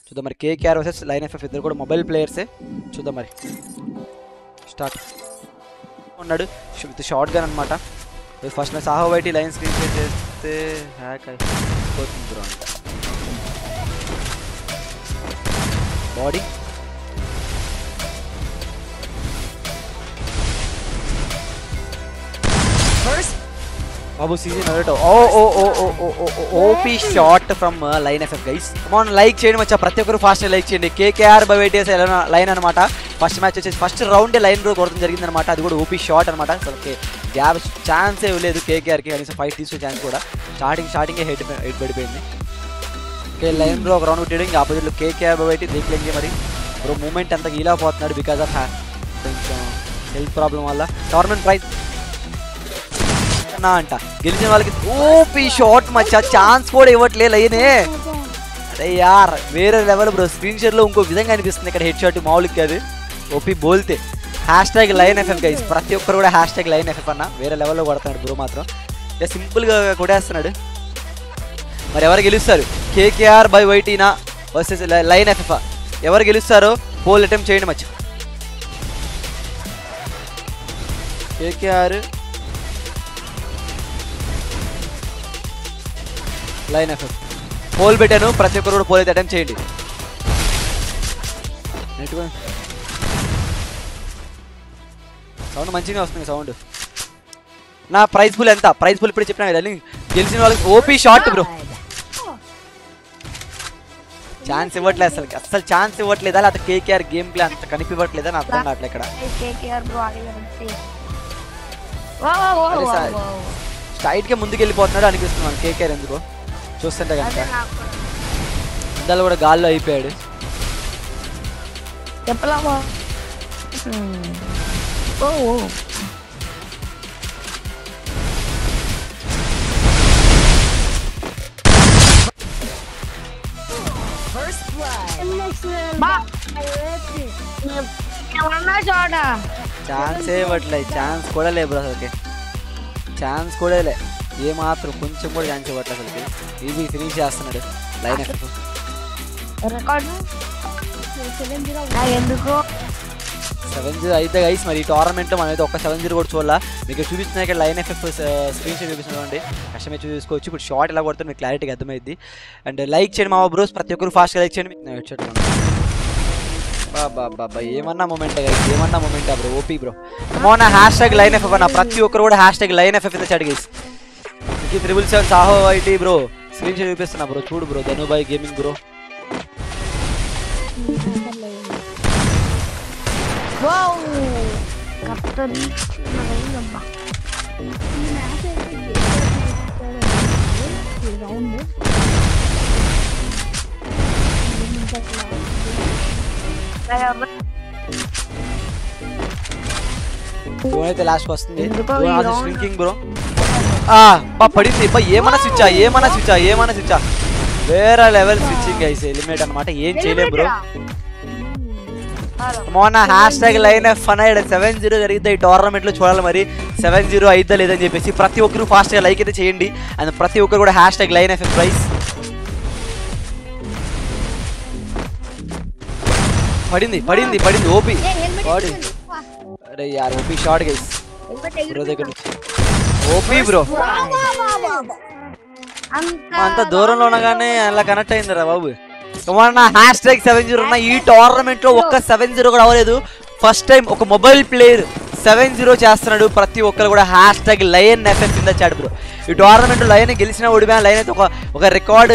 చూద్దాం మరి KKR versus line FF ఇద్దరు కూడా మొబైల్ ప్లేయర్సే చూద్దాం మరి స్టార్ట్ ఉన్నాడు విత్ షార్ట్ గన్ అనమాట ఫస్ట్ నా Saaho YT line screen share చేస్తే హ్యాక్ అయిపోతుంది బ్రో అంట బాడీ బాబు సీజన్ అడటో ఓ ఓ ఓ ఓ ఓ ఓ ఓ OP short from line FF guys come on like చేయండి మచ్చా ప్రతి ఒక్కరు ఫాస్ట్ లైక్ చేయండి కేకేఆర్ బై వైటీఎస్ లైన్ అనమాట ఫస్ట్ మ్యాచ్ వచ్చేసి ఫస్ట్ రౌండ్ లైన్ కూడా కొడతం జరిగింది అనమాట అది కూడా ఓపీ షార్ట్ అనమాట ఓకే గ్యాప్ ఛాన్సే ఇవ్వలేదు కేకేఆర్కి కనీసం ఫైట్ తీసుకునే ఛాన్స్ కూడా స్టార్టింగ్ స్టార్టింగే హెడ్ హెడ్ పడిపోయింది ఓకే లైన్ బ్రో ఒక రౌండ్ కొట్టాడు ఇంకా ఆపోజిట్లో కేకేఆర్ బై వైటీ దేఖలేంగే మరి బ్రో మూమెంట్ అంత గీలా పోతున్నాడు బికాస్ ఆఫ్ కొంచెం హెల్త్ ప్రాబ్లం వల్ల గవర్నమెంట్ ప్రైజ్ నా అంట గెలిచిన వాళ్ళకి ఓపీ షాట్ మచ్చా ఛాన్స్ కూడా ఇవ్వట్లే లైనే అరే యార్ వేరే లెవెల్ బ్రో స్క్రీన్ షాట్ లో ఇంకో విధంగా అనిపిస్తుంది ఇక్కడ హెడ్ షాట్ మామూలుగా కాదు ఓపీ బోల్తే hashtag line FF guys ప్రతి ఒక్కరు కూడా హ్యాష్ ట్యాగ్ లైన్ ఎఫ్ఎఫ్ అన్న వేరే లెవెల్లో కొడుతున్నాడు బ్రో మాత్రం ఇక సింపుల్ గా కొట్టేస్తున్నాడు మరి ఎవరు గెలుస్తారు కేకేఆర్ బై వైటీనా వర్సెస్ లైన్ ఎఫ్ఎఫ్ ఎవరు గెలుస్తారో పోల్ అటెంప్ట్ చేయండి మచ్చ కేకేఆర్ లైన్ ఎఫ్ఎఫ్ పోల్ పెట్టాను ప్రతి ఒక్కరు కూడా పోల్ అయితే అటెంప్ట్ చేయండి సౌండ్ మంచిగా వస్తుంది సౌండ్ నా ప్రైజ్ ఫుల్ ఎంత ప్రైజ్ ఫుల్ ఇప్పుడు చెప్పినా కదా గెలిచిన వాళ్ళకి ఓపీ షార్ట్ బ్రో ఛాన్స్ ఇవ్వట్లేదు అసలు అసలు ఛాన్స్ ఇవ్వట్లేదా లేకపోతే కేకేఆర్ గేమ్ ప్లే అంత కనిపించట్లేదా నాకు అర్థం కావట్లేదు ఇక్కడ కేకేఆర్ బ్రో ఆడగలిగితే వా వా వా అరే వా సార్. వా స్ట్రైట్ గా ముందుకు వెళ్ళిపోతున్నాడు అనిపిస్తుంది మనకి కేకేఆర్ ఎందుకో చూస్తుంటే అదే కనుక నాకు కూడా. ఇందాలు కూడా గాల్లో అయిపోయాడు చెప్పలామా ఓ ఓ బా ఏమన్నా చోట ఛాన్స్ ఇవ్వట్లేదు ఛాన్స్ కూడా లేదు బ్రో అసలుకి ఛాన్స్ కూడా లే ఏ మాత్రం కొంచెం కూడా ఛాన్స్ ఇవ్వట్లేదు అసలుకి ఈజీ ఫినిష్ చేస్తున్నాడు లైన్ ఎఫ్ రికార్డు నాకు ఎందుకు సెవెన్ జీరో అయితే గైస్ మరి ఈ టోర్నమెంట్లో మనం అయితే ఒక సెవెన్ జీరో కూడా చూడాలా మీకు చూపిస్తున్నా ఇక్కడ లైన్ ఎఫెక్ట్ స్క్రీన్ షాట్ చూపిస్తున్నాండి కష్టమే చూసుకోవచ్చు ఇప్పుడు షార్ట్ ఎలా కొడుతుంది మీకు క్లారిటీగా అర్థమైంది అండ్ లైక్ చేయండి మా బ్రోస్ ప్రతి ఒక్కరు ఫాస్ట్గా లైక్ చేయండి నేను headshot కొన్నాను. బాబా బాబా ఏమన్నా మూమెంట్ గైస్ ఏమన్నా మూమెంట్ బ్రో ఓపీ బ్రో మోనా హ్యాష్ ట్యాగ్ లైన్ ఎఫ్ అన్న ప్రతి ఒక్కరు కూడా hashtag line F in chat guys మీకు triple seven Saaho IT bro screenshot చూపిస్తున్నా బ్రో చూడు బ్రో ధనుబాయ్ గేమింగ్ బ్రో వావ్ కత్తరి అబ్బా డ్రోన్ అయితే లాస్ట్ వస్తుంది ఎందుకో ఈ round- స్ట్రింకింగ్ బ్రో ఆ బా పడింది బా ఏమన్నా స్విచ్చా ఏమన్నా స్విచ్చా ఏమన్నా స్విచ్చా వేరే లెవెల్ స్విచ్చింగ్ అయితే ఎలిమినేట్ అనమాట ఏం చేయలేం బ్రో మొన్న hashtag line F fun అయ్యాడు సెవెన్ జీరో జరిగితే ఈ టోర్నమెంట్ లో చూడాలి మరి సెవెన్ జీరో అయిద్దా లేదని చెప్పేసి ప్రతి ఒక్కరు ఫాస్ట్ గా లైక్ అయితే చేయండి అండ్ ప్రతి ఒక్కరు కూడా hashtag line F price పడింది పడింది పడింది ఓపీ బాడీ అరే యార్ ఓపీ షార్ట్ గైస్ బ్రో దగ్గర నుంచి ఓపీ బ్రో అంత దూరంలో ఉండగానే అలా కనెక్ట్ అయిందిరా బాబు నా హ్యాష్ ట్యాగ్ సెవెన్ జీరో ఉన్న ఈ టోర్నమెంట్ లో ఒక్క సెవెన్ జీరో కూడా అవ్వలేదు ఫస్ట్ టైం ఒక మొబైల్ ప్లేయర్ సెవెన్ జీరో చేస్తున్నాడు ప్రతి ఒక్కరు కూడా హ్యాష్ ట్యాగ్ లయన్ ఎఫ్ఎఫ్ కింద చాడు బ్రో ఈ టోర్నమెంట్ లయన్ గెలిచిన ఓడిపోయిన లయన్ అయితే ఒక ఒక రికార్డ్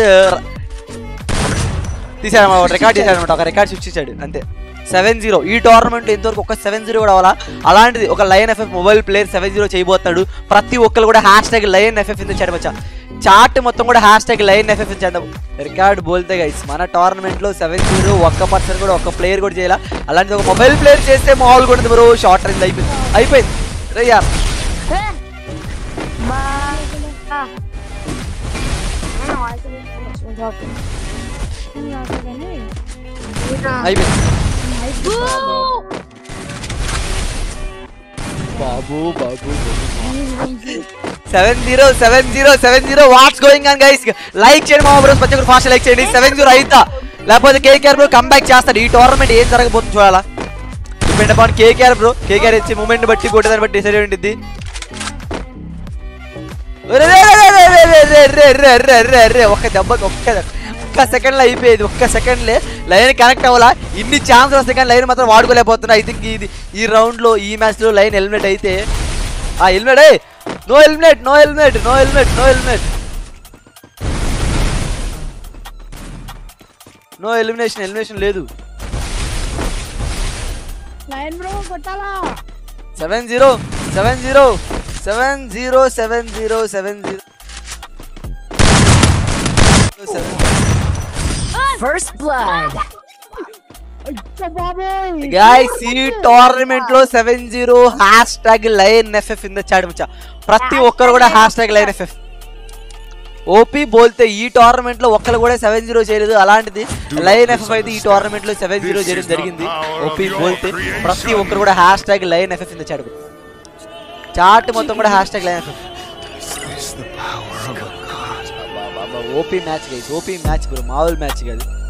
తీసాడు ఒక రికార్డ్ చేశాడు అనమాట ఒక రికార్డ్ సృష్టించాడు అంతే సెవెన్ జీరో ఈ టోర్నమెంట్ ఇంతవరకు ఒక సెవెన్ జీరో కూడా అవ్వాలా అలాంటిది ఒక lion FF mobile player seven zero చేయబోతున్నాడు ప్రతి ఒక్కరు కూడా హ్యాష్ ట్యాగ్ లయన్ ఎఫ్ఎఫ్ ఇంత వచ్చా చాట్ మొత్తం కూడా హ్యాష్ ట్యాగ్ లైన్ ఎఫ్ఎఫ్ చేద్దాం రికార్డ్ బోల్తే గైస్ మన టోర్నమెంట్ లో సెవెన్ జీరో ఒక్క పర్సన్ కూడా ఒక్క ప్లేయర్ కూడా చేయాల అలాంటి ఒక మొబైల్ ప్లేయర్ చేస్తే మామూలు కూడా బ్రో షార్ట్ రేంజ్ అయిపోయింది అయిపోయింది రే యార్ అయిపోయింది బాబు బాబు seven zero seven zero seven zero what's going on guys like చేయండి మా బ్రోస్ ప్రతి ఒక్కరు ఫాస్ట్ లైక్ చేయండి సెవెన్ జీరో అయితా లేకపోతే కేకేఆర్ బ్రో కంబ్యాక్ చేస్తాడు ఈ టోర్నమెంట్ ఏం జరగబోతుంది చూడాలా depend upon KKR bro KKR ఇచ్చే మూమెంట్ బట్టి కొట్టేదాన్ని బట్టి డిసైడ్ ఉంటుంది ఒక్క దెబ్బకి ఒక్క ఒక్క సెకండ్ లో అయిపోయేది ఒక్క సెకండ్ లే లైన్ కనెక్ట్ అవ్వాలా ఇన్ని ఛాన్సెస్ వస్తాయి కానీ లైన్ మాత్రం వాడుకోలేకపోతున్నా ఐ థింక్ ఇది ఈ రౌండ్ లో ఈ మ్యాచ్ లో లైన్ ఎలిమినేట్ అయితే ఆ ఎలిమినేట్ ఏ no eliminate no eliminate no eliminate no eliminate no elimination elimination లేదు లైన్ బ్రో కొట్టాలా seven zero seven zero seven zero seven zero seven zero First blood. అయ్యో బాబోయ్ గాయస్ ఈ టోర్నమెంట్ లో seven zero hashtag line FF in the chat ముచ్చా ప్రతి ఒక్కరు కూడా hashtag line FF OP బోల్తే ఈ టోర్నమెంట్ లో ఒక్కరు కూడా సెవెన్ జీరో చేయలేదు అలాంటిది లైన్ ఎఫ్ఎఫ్ అయితే ఈ టోర్నమెంట్ లో సెవెన్ జీరో చేయడం జరిగింది ఓపీ బోల్తే ప్రతి ఒక్కరు కూడా hashtag line FF in the chat chat మొత్తం కూడా hashtag line FF OP match guys OP match bro మామూలు మ్యాచ్ కాదు